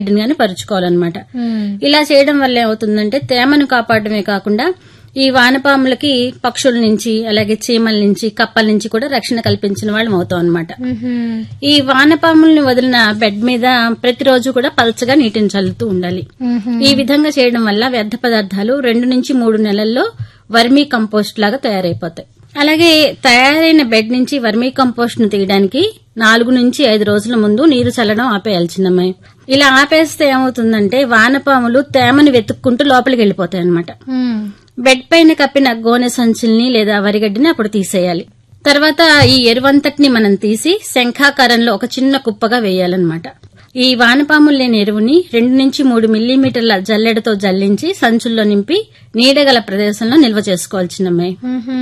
గాని పరుచుకోవాలన్నమాట ఇలా చేయడం వల్ల ఏమవుతుందంటే తేమను కాపాడమే కాకుండా ఈ వానపాములకి పక్షుల నుంచి అలాగే చీమల నుంచి కప్పల నుంచి కూడా రక్షణ కల్పించిన వాళ్ళం అవుతాం అనమాట ఈ వానపాముల్ని వదిలిన బెడ్ మీద ప్రతిరోజు కూడా పల్చగా నీటిని చల్లుతూ ఉండాలి ఈ విధంగా చేయడం వల్ల వ్యర్థ పదార్థాలు రెండు నుంచి మూడు నెలల్లో వర్మీ కంపోస్ట్ లాగా తయారైపోతాయి అలాగే తయారైన బెడ్ నుంచి వర్మీ కంపోస్ట్ ను తీయడానికి నాలుగు నుంచి ఐదు రోజుల ముందు నీరు చల్లడం ఆపేయాలి చిన్నమ్మాయి ఇలా ఆపేస్తే ఏమవుతుందంటే వానపాములు తేమని వెతుక్కుంటూ లోపలికి వెళ్ళిపోతాయి అనమాట బెడ్ పైన కప్పిన గోనె సంచుల్ని లేదా వరిగడ్డిని అప్పుడు తీసేయాలి తర్వాత ఈ ఎరువంతటిని మనం తీసి శంఖాకారంలో ఒక చిన్న కుప్పగా వేయాలన్నమాట ఈ వానపాములు లేని ఎరువుని రెండు నుంచి మూడు మిల్లీమీటర్ల జల్లెడతో జల్లించి సంచుల్లో నింపి నీడగల ప్రదేశంలో నిల్వ చేసుకోవాలి చిన్నమ్మాయి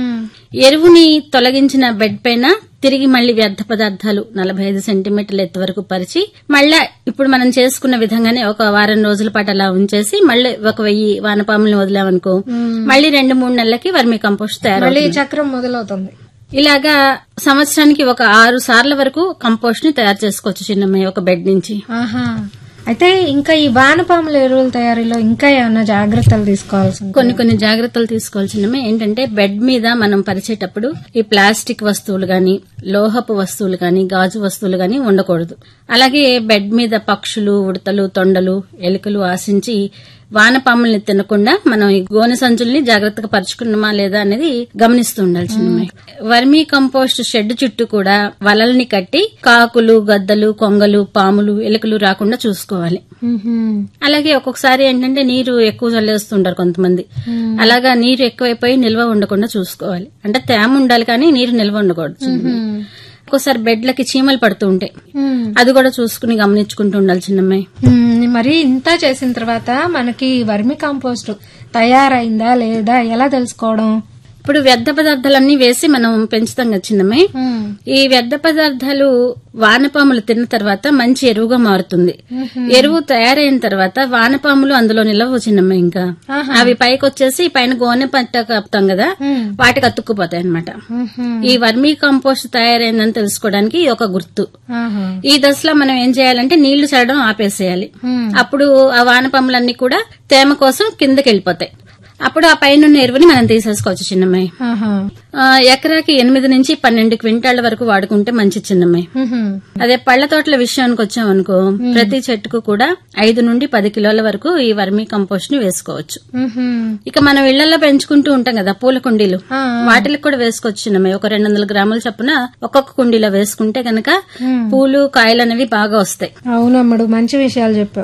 ఎరువుని తొలగించిన బెడ్ పైన తిరిగి మళ్లీ వ్యర్థ పదార్థాలు నలభై ఐదు సెంటీమీటర్ల ఎత్తు వరకు పరిచి మళ్ళా ఇప్పుడు మనం చేసుకున్న విధంగానే ఒక వారం రోజుల పాటు అలా ఉంచేసి మళ్ళీ ఒక వెయ్యి వానపాములను వదిలామనుకో మళ్ళీ రెండు మూడు నెలలకి వర్మి కంపోస్ట్ తయారు మళ్ళీ ఈ చక్రం మొదలవుతుంది ఇలాగా సంవత్సరానికి ఒక ఆరు సార్ల వరకు కంపోస్ట్ ని తయారు చేసుకోవచ్చు చిన్నమ్మాయి ఒక బెడ్ నుంచి ఆహా అయితే ఇంకా ఈ వానపాముల ఎరువుల తయారీలో ఇంకా ఏమైనా జాగ్రత్తలు తీసుకోవాల్సి ఉంటుంది? కొన్ని కొన్ని జాగ్రత్తలు తీసుకోవాల్సినవి ఏంటంటే బెడ్ మీద మనం పరిచేటప్పుడు ఈ ప్లాస్టిక్ వస్తువులు గాని లోహపు వస్తువులు గాని గాజు వస్తువులు గాని ఉండకూడదు అలాగే బెడ్ మీద పక్షులు ఉడతలు తొండలు ఎలుకలు ఆశించి వానపాముల్ని తినకుండా మనం ఈ గోనె సంచుల్ని జాగ్రత్తగా పరుచుకున్నామా లేదా అనేది గమనిస్తూ ఉండాలి చిన్నమ్మాయి వర్మీ కంపోస్ట్ షెడ్ చుట్టూ కూడా వలల్ని కట్టి కాకులు గద్దలు కొంగలు పాములు ఎలుకలు రాకుండా చూసుకోవాలి మ్మ్హ్మ్. అలాగే ఒక్కొక్కసారి ఏంటంటే నీరు ఎక్కువ చల్లేస్తుంటారు కొంతమంది అలాగా నీరు ఎక్కువైపోయి నిల్వ ఉండకుండా చూసుకోవాలి అంటే తేమ ఉండాలి కానీ నీరు నిల్వ ఉండకూడదు ఒక్కోసారి బెడ్లకి చీమలు పడుతూ ఉంటాయి మ్మ్. అది కూడా చూసుకుని గమనించుకుంటూ ఉండాలి చిన్నమ్మాయి మ్మ్. మరి ఇంత చేసిన తర్వాత మనకి వర్మి కాంపోస్ట్ తయారైందా లేదా ఎలా తెలుసుకోవడం ఇప్పుడు వ్యర్థ పదార్థాలన్నీ వేసి మనం పెంచుతాం కదా చిన్నమ్మాయి మ్మ్. ఈ వ్యర్థ పదార్థాలు వానపాములు తిన్న తర్వాత మంచి ఎరువుగా మారుతుంది ఎరువు తయారైన తర్వాత వానపాములు అందులో నిలవ చిన్నమ్మ ఇంకా అవి పైకి వచ్చేసి పైన గోనె పట్ట కప్పుతాం కదా వాటికి అతుక్కుపోతాయి అనమాట మ్మ్హ్మ్. ఈ వర్మీ కంపోస్ట్ తయారైందని తెలుసుకోవడానికి ఇది ఒక గుర్తు ఆహా. ఈ దశలో మనం ఏం చేయాలంటే నీళ్లు చల్లడం ఆపేసేయాలి మ్మ్. అప్పుడు ఆ వానపాములన్నీ కూడా తేమ కోసం కిందకి వెళ్ళిపోతాయి అప్పుడు ఆ పైన ఉన్న ఎరువుని మనం తీసేసుకోవచ్చు చిన్నమ్మాయి ఆహా. ఆ, ఎకరాకి ఎనిమిది నుంచి పన్నెండు క్వింటాళ్ల వరకు వాడుకుంటే మంచి చిన్నమ్మాయి మ్మ్హ్మ్. అదే పళ్ల తోటల విషయానికి వచ్చామనుకో ప్రతి చెట్టుకు కూడా ఐదు నుండి పది కిలోల వరకు ఈ వర్మీ కంపోస్ట్ ని వేసుకోవచ్చు మ్మ్హ్మ్. ఇక మనం ఇళ్లలో పెంచుకుంటూ ఉంటాం కదా పూల కుండీలు ఆ. వాటికి కూడా వేసుకోవచ్చు చిన్నమ్మాయి ఒక రెండు వందల గ్రాముల చొప్పున ఒక్కొక్క కుండీలో వేసుకుంటే గనక పూలు కాయలు అనేవి బాగా వస్తాయి అవునమ్ముడు మంచి విషయాలు చెప్పావు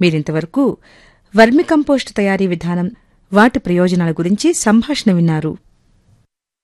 మీరింతవరకు వర్మి కంపోస్ట్ తయారీ విధానం వాటి ప్రయోజనాల గురించి సంభాషణ విన్నారు